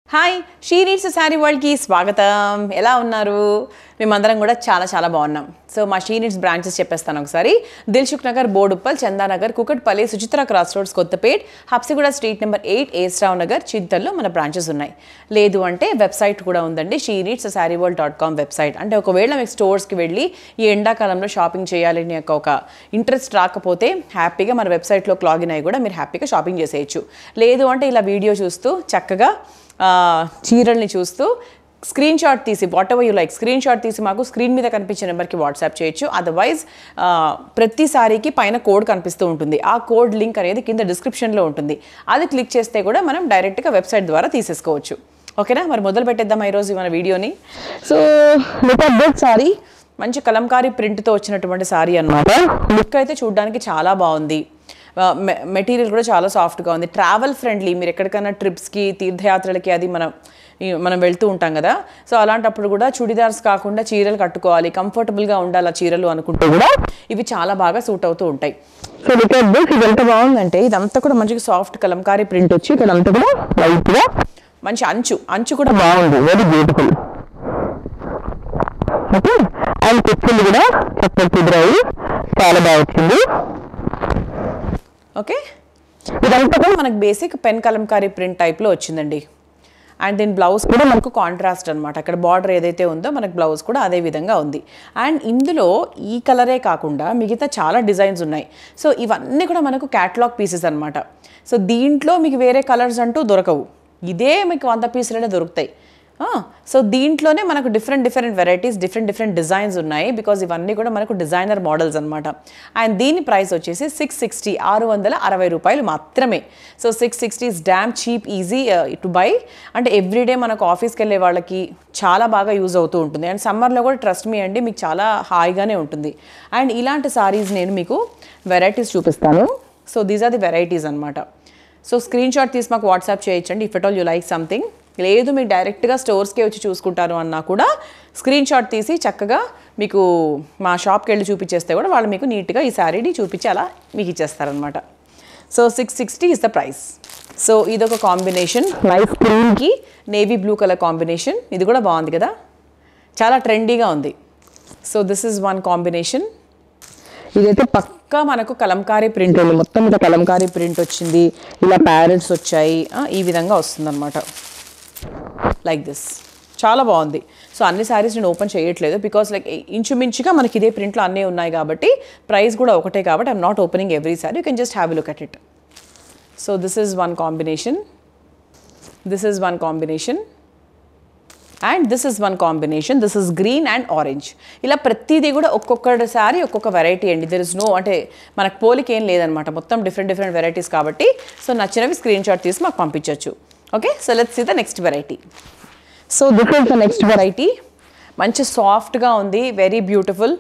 hi She Needs Saree వరల్డ్కి స్వాగతం ఎలా ఉన్నారు మేమందరం కూడా చాలా చాలా బాగున్నాం సో మా షీ నీడ్స్ బ్రాంచెస్ చెప్పేస్తాను ఒకసారి Dilsukhnagar Boduppal Chandanagar Kukatpally Suchitra cross roads Kothapet Habsiguda street number eight A S Rao Nagar చింతల్లో మన బ్రాంచెస్ ఉన్నాయి లేదు అంటే వెబ్సైట్ కూడా ఉందండి She Needs Saree World dot com website అంటే ఒకవేళ మీకు స్టోర్స్కి వెళ్ళి ఈ ఎండాకాలంలో షాపింగ్ చేయాలని యొక్క ఒక ఇంట్రెస్ట్ రాకపోతే హ్యాపీగా మన వెబ్సైట్లోకి లాగిన్ అయ్యి కూడా మీరు హ్యాపీగా షాపింగ్ చేసేయచ్చు లేదు అంటే ఇలా వీడియో చూస్తూ చక్కగా ఆ, చీరల్ని చూస్తూ స్క్రీన్ షాట్ తీసి whatever you like screenshot తీసి మాకు స్క్రీన్ మీద కనిపించే నెంబర్కి వాట్సాప్ చేయొచ్చు అదర్వైజ్ ప్రతి సారీకి పైన కోడ్ కనిపిస్తూ ఉంటుంది ఆ కోడ్ లింక్ అనేది కింద డిస్క్రిప్షన్లో ఉంటుంది అది క్లిక్ చేస్తే కూడా మనం డైరెక్ట్గా వెబ్సైట్ ద్వారా తీసేసుకోవచ్చు ఓకేనా మరి మొదలు పెట్టేద్దాం ఈరోజు మన వీడియోని so look at this saree మంచి కలంకారీ ప్రింట్తో వచ్చినటువంటి సారీ అన్నమాట లుక్ అయితే చూడడానికి చాలా బాగుంది మెటీరియల్ కూడా చాలా సాఫ్ట్గా ఉంది ట్రావెల్ ఫ్రెండ్లీ మీరు ఎక్కడికైనా ట్రిప్స్కి తీర్థయాత్రలకి అది మనం ఈ- మనం వెళ్తూ ఉంటాం కదా సో అలాంటప్పుడు కూడా చుడిదార్స్ కాకుండా చీరలు కట్టుకోవాలి కంఫర్టబుల్గా ఉండాలి ఆ చీరలు అనుకుంటే కూడా ఇవి చాలా బాగా సూట్ అవుతూ ఉంటాయి సో లుక్ అట్ దిస్ ఇది ఎంత బాగుందంటే ఇదంతా కూడా మంచిగా సాఫ్ట్ కలంకారీ ప్రింట్ వచ్చి ఇక్కడ అంతా కూడా లైట్గా మంచి అంచు అంచు కూడా బాగుంది వెరీ బ్యూటిఫుల్ ఓకే అండ్ పిక్చర్లు కూడా చక్కగా కుదిరాయి చాలా బాగా వచ్చింది ఓకే ఇదంతా కూడా మనకు బేసిక్ పెన్ కలంకారీ ప్రింట్ టైప్లో వచ్చిందండి అండ్ దీని బ్లౌజ్ కూడా మనకు కాంట్రాస్ట్ అనమాట అక్కడ బార్డర్ ఏదైతే ఉందో మనకు బ్లౌజ్ కూడా అదే విధంగా ఉంది అండ్ ఇందులో ఈ కలరే కాకుండా మిగతా చాలా డిజైన్స్ ఉన్నాయి సో ఇవన్నీ కూడా మనకు క్యాటలాగ్ పీసెస్ అనమాట సో దీంట్లో మీకు వేరే కలర్స్ అంటూ దొరకవు ఇదే మీకు వంద పీసులనే దొరుకుతాయి సో దీంట్లోనే మనకు different different varieties different different designs ఉన్నాయి బికాజ్ ఇవన్నీ కూడా మనకు డిజైనర్ మోడల్స్ అనమాట అండ్ దీని ప్రైస్ వచ్చేసి సిక్స్ సిక్స్టీ ఆరు వందల అరవై రూపాయలు మాత్రమే so six sixty is damn cheap easy to buy అంటే ఎవ్రీడే మనకు ఆఫీస్కి వెళ్ళే వాళ్ళకి చాలా బాగా యూజ్ అవుతూ ఉంటుంది అండ్ సమ్మర్లో కూడా ట్రస్ట్ మీ అండి మీకు చాలా హాయిగానే ఉంటుంది అండ్ ఇలాంటి సారీస్ నేను మీకు వెరైటీస్ చూపిస్తాను so these are the varieties అనమాట సో స్క్రీన్ షాట్ తీసి మాకు వాట్సాప్ చేయొచ్చండి if at all you like something లేదు మీరు డైరెక్ట్గా స్టోర్స్కే వచ్చి చూసుకుంటారు అన్నా కూడా స్క్రీన్ షాట్ తీసి చక్కగా మీకు మా షాప్కి వెళ్ళి చూపించేస్తే కూడా వాళ్ళు మీకు నీట్గా ఈ శారీని చూపించి అలా మీకు ఇచ్చేస్తారనమాట so six sixty is the price so ఇదొక కాంబినేషన్ లైఫ్ క్రీమ్కి నేవీ బ్లూ కలర్ కాంబినేషన్ ఇది కూడా బాగుంది కదా చాలా ట్రెండీగా ఉంది so this is one combination ఇదైతే పక్కా మనకు కలంకారీ ప్రింట్ ఉంది మొత్తం ఇట్లా కలంకారీ ప్రింట్ వచ్చింది ఇలా ప్యారెట్స్ వచ్చాయి ఆ, ఈ విధంగా వస్తుందన్నమాట లైక్ దిస్ చాలా బాగుంది సో అన్ని శారీస్ నేను ఓపెన్ చేయట్లేదు బికాస్ లైక్ ఇంచుమించుగా మనకి ఇదే ప్రింట్లో అన్నీ ఉన్నాయి కాబట్టి ప్రైస్ కూడా ఒకటే కాబట్టి I'm not opening every saree you can just have look at it so this is one combination this is one combination and this is one combination this is green and orange ఇలా ప్రతిదీ కూడా ఒక్కొక్కసారి ఒక్కొక్క variety అండి there is no అంటే మనకు పోలిక ఏం లేదనమాట మొత్తం డిఫరెంట్ డిఫరెంట్ వెరైటీస్ కాబట్టి సో నచ్చినవి స్క్రీన్ షాట్ తీసి మాకు పంపించవచ్చు okay so let's see the next variety so this is the next variety మంచి సాఫ్ట్గా ఉంది very beautiful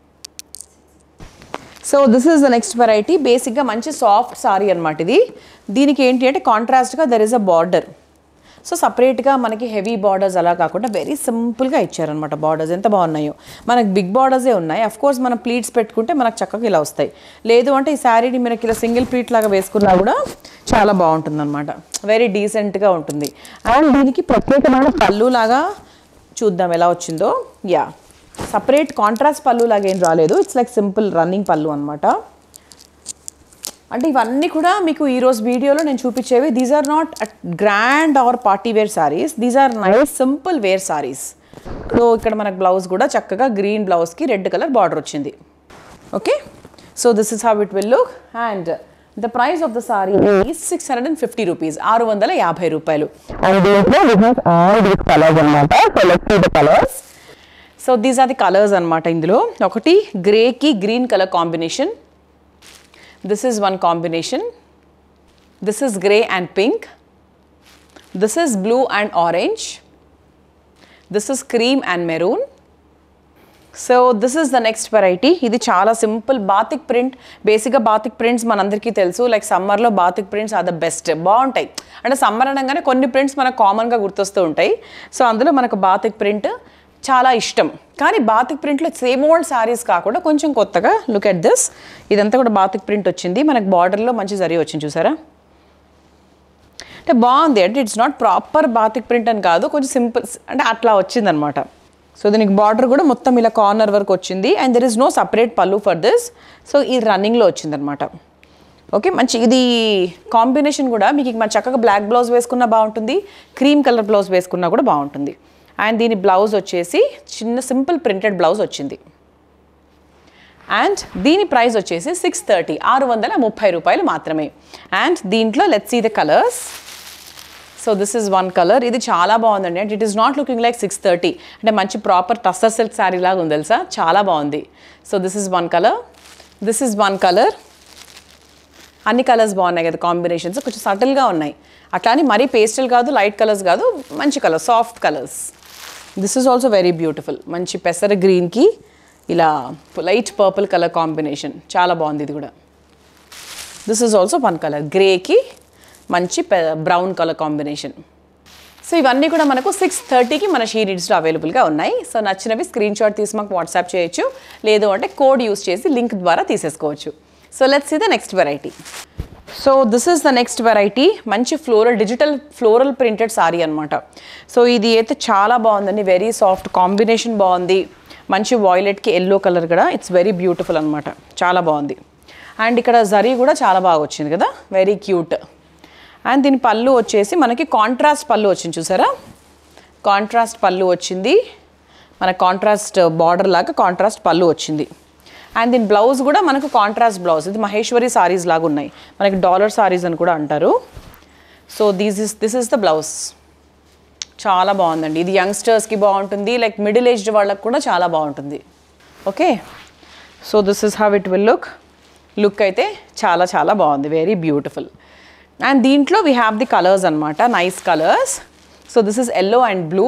so this is the next variety బేసిక్గా మంచి సాఫ్ట్ సారీ అనమాట ఇది దీనికి ఏంటి అంటే కాంట్రాస్ట్గా there is a border so సపరేట్గా మనకి హెవీ బార్డర్స్ అలా కాకుండా వెరీ సింపుల్గా ఇచ్చారనమాట బార్డర్స్ ఎంత బాగున్నాయో మనకి బిగ్ బార్డర్సే ఉన్నాయి అఫ్ కోర్స్ మనం ప్లీట్స్ పెట్టుకుంటే మనకు చక్కగా ఇలా వస్తాయి లేదు అంటే ఈ శారీని మనకి ఇలా సింగిల్ ప్లీట్ లాగా వేసుకున్నా కూడా చాలా బాగుంటుంది అనమాట వెరీ డీసెంట్గా ఉంటుంది అండ్ దీనికి ప్రత్యేకమైన పళ్ళు లాగా చూద్దాం ఎలా వచ్చిందో యా సపరేట్ కాంట్రాస్ట్ పళ్ళు లాగా ఏం రాలేదు ఇట్స్ లైక్ సింపుల్ రన్నింగ్ పళ్ళు అనమాట అంటే ఇవన్నీ కూడా మీకు ఈరోజు వీడియోలో నేను చూపించేవి these are not grand or party wear sarees these are nice simple wear sarees so ఇక్కడ మనకు బ్లౌజ్ కూడా చక్కగా గ్రీన్ బ్లౌజ్కి రెడ్ కలర్ బార్డర్ వచ్చింది okay so this is how it will look and the price of the saree is six hundred and fifty rupees ఆరు వందల యాభై రూపాయలు అండ్ దీంట్లో we have all these colours అనమాట so let's see the colours so these are the colours అనమాట ఇందులో ఒకటి గ్రేకి green colour combination this is one combination this is gray and pink this is blue and orange this is cream and maroon so this is the next variety ఇది చాలా simple batik print బేసిక్గా batik prints మనందరికీ తెలుసు like సమ్మర్లో batik prints are the best బాగుంటాయి అంటే summer అనగానే కొన్ని ప్రింట్స్ మనకు కామన్గా గుర్తొస్తూ ఉంటాయి సో అందులో మనకు బాతిక్ ప్రింట్ చాలా ఇష్టం కానీ బాతిక్ ప్రింట్లో సేమ్ ఓల్డ్ శారీస్ కాకుండా కొంచెం కొత్తగా లుక్ ఎట్ దిస్ ఇదంతా కూడా బాతిక్ ప్రింట్ వచ్చింది మనకు బార్డర్లో మంచి జరీ వచ్చింది చూసారా అంటే బాగుంది అంటే it's not proper batik print అని కాదు కొంచెం సింపుల్ అంటే అట్లా వచ్చిందనమాట సో దీనికి బార్డర్ కూడా మొత్తం ఇలా కార్నర్ వరకు వచ్చింది and there is no separate పళ్ళు ఫర్ దిస్ సో ఈ రన్నింగ్లో వచ్చిందనమాట ఓకే మంచి ఇది కాంబినేషన్ కూడా మీకు మన చక్కగా బ్లాక్ బ్లౌజ్ వేసుకున్నా బాగుంటుంది క్రీమ్ కలర్ బ్లౌజ్ వేసుకున్నా కూడా బాగుంటుంది అండ్ దీని బ్లౌజ్ వచ్చేసి చిన్న సింపుల్ ప్రింటెడ్ బ్లౌజ్ వచ్చింది అండ్ దీని ప్రైస్ వచ్చేసి సిక్స్ థర్టీ ఆరు వందల ముప్పై రూపాయలు మాత్రమే అండ్ దీంట్లో let's see the colours so this is one colour ఇది చాలా బాగుందండి and it is not looking like six thirty అంటే మంచి ప్రాపర్ టస్సర్ సిల్క్ శారీ లాగా ఉంది తెలుసా చాలా బాగుంది so this is one colour this is one colour అన్ని కలర్స్ బాగున్నాయి కదా కాంబినేషన్స్ కొంచెం సటిల్గా ఉన్నాయి అట్లా అని మరీ పేస్టల్ కాదు లైట్ కలర్స్ కాదు మంచి colour soft colours this is also very beautiful మంచి పెసర గ్రీన్కి ఇలా లైట్ పర్పుల్ కలర్ కాంబినేషన్ చాలా బాగుంది ఇది కూడా this is also one colour గ్రేకి మంచి బ్రౌన్ కలర్ కాంబినేషన్ సో ఇవన్నీ కూడా మనకు సిక్స్ థర్టీకి మన షీ రీడ్స్లో అవైలబుల్గా ఉన్నాయి సో నచ్చినవి స్క్రీన్ షాట్ తీసి మాకు వాట్సాప్ చేయొచ్చు లేదు అంటే కోడ్ యూస్ చేసి లింక్ ద్వారా తీసేసుకోవచ్చు so let's see the next variety so this is the next variety మంచి floral digital floral printed saree అనమాట సో ఇది అయితే చాలా బాగుందండి వెరీ సాఫ్ట్ కాంబినేషన్ బాగుంది మంచి వాయిలెట్కి ఎల్లో కలర్ కూడా ఇట్స్ వెరీ బ్యూటిఫుల్ అనమాట చాలా బాగుంది అండ్ ఇక్కడ జరీ కూడా చాలా బాగా వచ్చింది కదా వెరీ క్యూట్ అండ్ దీని పళ్ళు వచ్చేసి మనకి కాంట్రాస్ట్ పళ్ళు వచ్చింది చూసారా కాంట్రాస్ట్ పళ్ళు వచ్చింది మన కాంట్రాస్ట్ బార్డర్ లాగా కాంట్రాస్ట్ పళ్ళు వచ్చింది అండ్ దీని బ్లౌజ్ కూడా మనకు కాంట్రాస్ట్ బ్లౌజ్ ఇది మహేశ్వరి సారీస్ లాగా ఉన్నాయి మనకి డాలర్ సారీస్ అని కూడా అంటారు so these is this is the blouse చాలా బాగుందండి ఇది యంగ్స్టర్స్కి బాగుంటుంది లైక్ మిడిల్ ఏజ్డ్ వాళ్ళకి కూడా చాలా బాగుంటుంది okay so this is how it will look look అయితే చాలా చాలా బాగుంది వెరీ బ్యూటిఫుల్ అండ్ దీంట్లో వీ హ్యావ్ ది కలర్స్ అనమాట nice colours so this is yellow and blue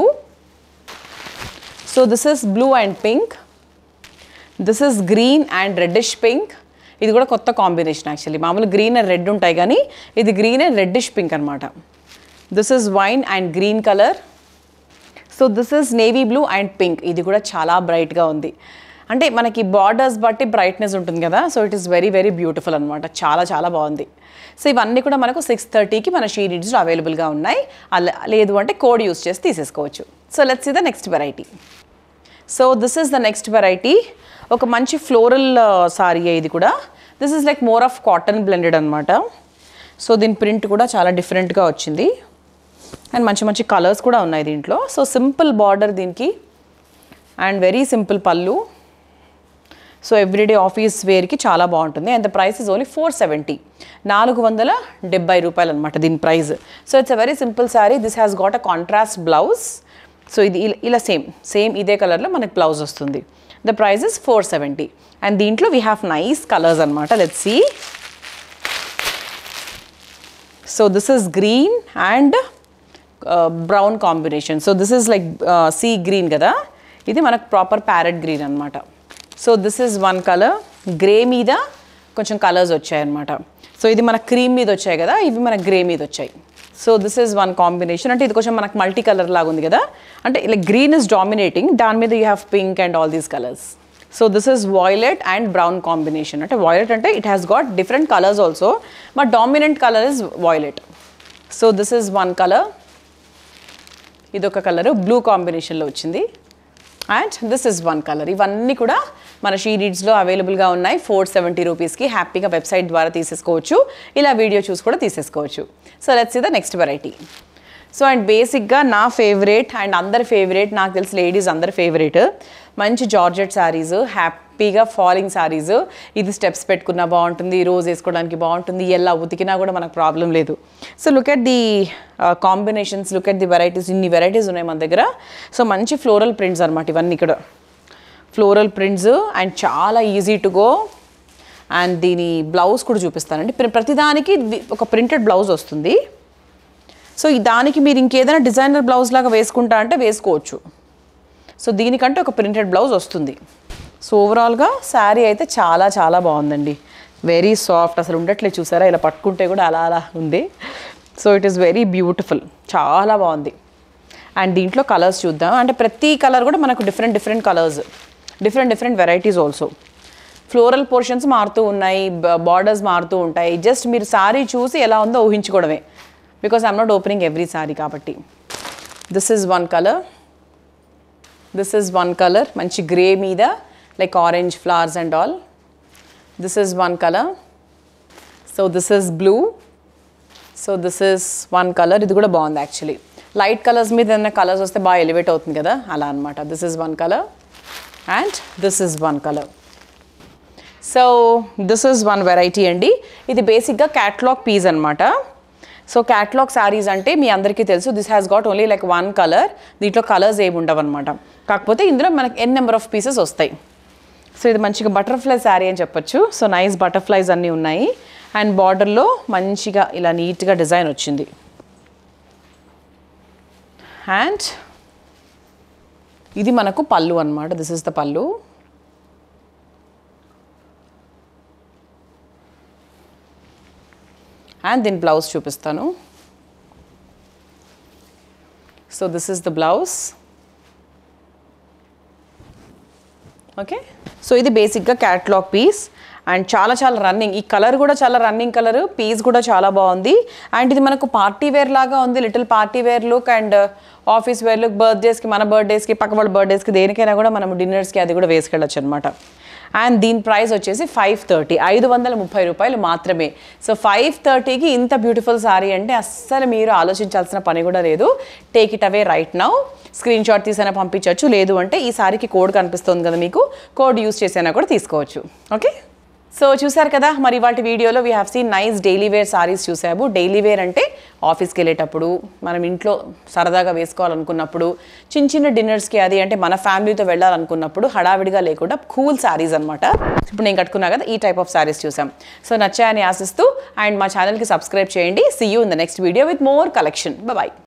so this is blue and pink this is green and reddish pink ఇది కూడా కొత్త combination actually మామూలు గ్రీన్ అండ్ రెడ్ ఉంటాయి కానీ ఇది green and reddish pink అనమాట this is wine and green colour so this is navy blue and pink ఇది కూడా చాలా బ్రైట్గా ఉంది అంటే మనకి బార్డర్స్ బట్టి బ్రైట్నెస్ ఉంటుంది కదా so it is very very beautiful అనమాట చాలా చాలా బాగుంది సో ఇవన్నీ కూడా మనకు సిక్స్ థర్టీకి మన షీ రీడ్స్లో అవైలబుల్గా ఉన్నాయి అలా లేదు అంటే కోడ్ యూస్ చేసి తీసేసుకోవచ్చు సో లెట్స్ ఇది the next variety so this is the next variety ఒక మంచి ఫ్లోరల్ సారీ ఇది కూడా this is like more of cotton blended అనమాట సో దీని ప్రింట్ కూడా చాలా డిఫరెంట్గా వచ్చింది అండ్ మంచి మంచి కలర్స్ కూడా ఉన్నాయి దీంట్లో సో సింపుల్ బార్డర్ దీనికి అండ్ వెరీ సింపుల్ పళ్ళు సో ఎవ్రీడే ఆఫీస్ వేర్కి చాలా బాగుంటుంది and the price is only four seventy నాలుగు వందల డెబ్బై రూపాయలు అనమాట దీని price so it's a very simple saree this has got a contrast blouse so ఇది ఇలా- ఇలా సేమ్ సేమ్ ఇదే కలర్లో మనకి బ్లౌజ్ వస్తుంది the price is four seventy and దీంట్లో వీ హ్యావ్ నైస్ కలర్స్ అనమాట let see so this is green and brown combination so this is like sea green కదా ఇది మనకు ప్రాపర్ ప్యారెట్ గ్రీన్ అనమాట so this is one colour grey మీద కొంచెం colours వచ్చాయన్నమాట so ఇది మన క్రీమ్ మీద వచ్చాయి కదా ఇవి మన గ్రే మీద వచ్చాయి so this is one combination అంటే ఇది కొంచెం మనకు మల్టీ కలర్ లాగా ఉంది కదా అంటే లైక్ గ్రీన్ ఇస్ డామినేటింగ్ దాని మీద you have pink and all these colours so this is violet and brown combination అంటే వాయిలెట్ అంటే it has got different colours also but dominant colour is violet so this is one colour ఇదొక colour blue కాంబినేషన్లో వచ్చింది and this is one colour ఇవన్నీ కూడా మన she రీడ్స్లో అవైలబుల్గా ఉన్నాయి ఫోర్ సెవెంటీ రూపీస్కి హ్యాపీగా వెబ్సైట్ ద్వారా తీసేసుకోవచ్చు ఇలా వీడియో చూసి కూడా తీసేసుకోవచ్చు so let's the next variety so and బేసిక్గా నా ఫేవరెట్ అండ్ అందరి ఫేవరెట్ నాకు తెలిసి లేడీస్ అందరి ఫేవరెట్ మంచి జార్జెట్ శారీస్ హ్యాపీగా ఫాలింగ్ శారీస్ ఇది స్టెప్స్ పెట్టుకున్నా బాగుంటుంది రోజు వేసుకోవడానికి బాగుంటుంది ఎలా ఉతికినా కూడా మనకు ప్రాబ్లం లేదు so look at the combinations look at the varieties ఇన్ని వెరైటీస్ ఉన్నాయి మన దగ్గర సో మంచి ఫ్లోరల్ ప్రింట్స్ అనమాట ఇవన్నీ ఇక్కడ ఫ్లోరల్ ప్రింట్స్ అండ్ చాలా ఈజీ టు గో అండ్ దీని బ్లౌజ్ కూడా చూపిస్తానండి ప్ర- ప్రతిదానికి ది- ఒక ప్రింటెడ్ బ్లౌజ్ వస్తుంది సో ఈ దానికి మీరు ఇంకేదైనా డిజైనర్ బ్లౌజ్ లాగా వేసుకుంటా అంటే వేసుకోవచ్చు సో దీనికంటే ఒక ప్రింటెడ్ బ్లౌజ్ వస్తుంది సో ఓవరాల్గా శారీ అయితే చాలా చాలా బాగుందండి వెరీ సాఫ్ట్ అసలు ఉండట్లేదు చూసారా ఇలా పట్టుకుంటే కూడా అలా అలా ఉంది so it is very beautiful చాలా బాగుంది అండ్ దీంట్లో కలర్స్ చూద్దాం అంటే ప్రతి కలర్ కూడా మనకు different different colours different different varieties also floral portions మారుతూ ఉన్నాయి బార్డర్స్ మారుతూ ఉంటాయి జస్ట్ మీరు సారీ చూసి ఎలా ఉందో ఊహించుకోవడమే because I'm not opening every sari కాబట్టి this is one colour this is one colour మంచి గ్రే మీద like orange flowers and all this is one colour so this is blue so this is one colour ఇది కూడా బాగుంది actually light colours మీద ఏదైనా colours వస్తే బాగా elevate అవుతుంది కదా అలా అనమాట this is one colour and this is one colour so this is one variety అండి ఇది బేసిక్గా క్యాట్లాగ్ పీస్ అనమాట సో క్యాట్లాగ్ శారీస్ అంటే మీ అందరికీ తెలుసు this has got only like one colour దీంట్లో కలర్స్ ఏమి ఉండవు అనమాట కాకపోతే ఇందులో మనకి ఎన్ నెంబర్ ఆఫ్ పీసెస్ వస్తాయి సో ఇది మంచిగా బటర్ఫ్లై శారీ అని చెప్పొచ్చు సో నైస్ బటర్ఫ్లైస్ అన్నీ ఉన్నాయి అండ్ బార్డర్లో మంచిగా ఇలా నీట్గా డిజైన్ వచ్చింది అండ్ ఇది మనకు పళ్ళు అనమాట this is the pallu and దీని బ్లౌజ్ చూపిస్తాను so this is the blouse okay so ఇది బేసిక్గా క్యాట్లాగ్ పీస్ అండ్ చాలా చాలా రన్నింగ్ ఈ కలర్ కూడా చాలా రన్నింగ్ కలర్ పీస్ కూడా చాలా బాగుంది అండ్ ఇది మనకు పార్టీ వేర్ లాగా ఉంది little party wear look and office wear look బర్త్డేస్కి మన బర్త్డేస్కి పక్క వాళ్ళ బర్త్డేస్కి దేనికైనా కూడా మనం డిన్నర్స్కి అది కూడా వేసుకెళ్ళచ్చు అనమాట అండ్ దీని ప్రైస్ వచ్చేసి ఫైవ్ థర్టీ ఐదు వందల ముప్పై రూపాయలు మాత్రమే సో ఫైవ్ థర్టీకి ఇంత బ్యూటిఫుల్ సారీ అంటే అస్సలు మీరు ఆలోచించాల్సిన పని కూడా లేదు take it away right now screen shot తీసైనా పంపించవచ్చు లేదు అంటే ఈ సారీకి కోడ్ కనిపిస్తుంది కదా మీకు కోడ్ యూస్ చేసైనా కూడా తీసుకోవచ్చు ఓకే సో చూసారు కదా మరి వాటి వీడియోలో we have seen nice daily wear saris చూసాము డైలీ వేర్ అంటే ఆఫీస్కి వెళ్ళేటప్పుడు మనం ఇంట్లో సరదాగా వేసుకోవాలనుకున్నప్పుడు చిన్న చిన్న డిన్నర్స్కి అది అంటే మన ఫ్యామిలీతో వెళ్ళాలనుకున్నప్పుడు హడావిడిగా లేకుండా కూల్ సారీస్ అనమాట ఇప్పుడు నేను కట్టుకున్నా కదా ఈ టైప్ ఆఫ్ సారీస్ చూసాం సో నచ్చాయని ఆశిస్తూ అండ్ మా ఛానల్కి సబ్స్క్రైబ్ చేయండి see you in the next video with more collection bye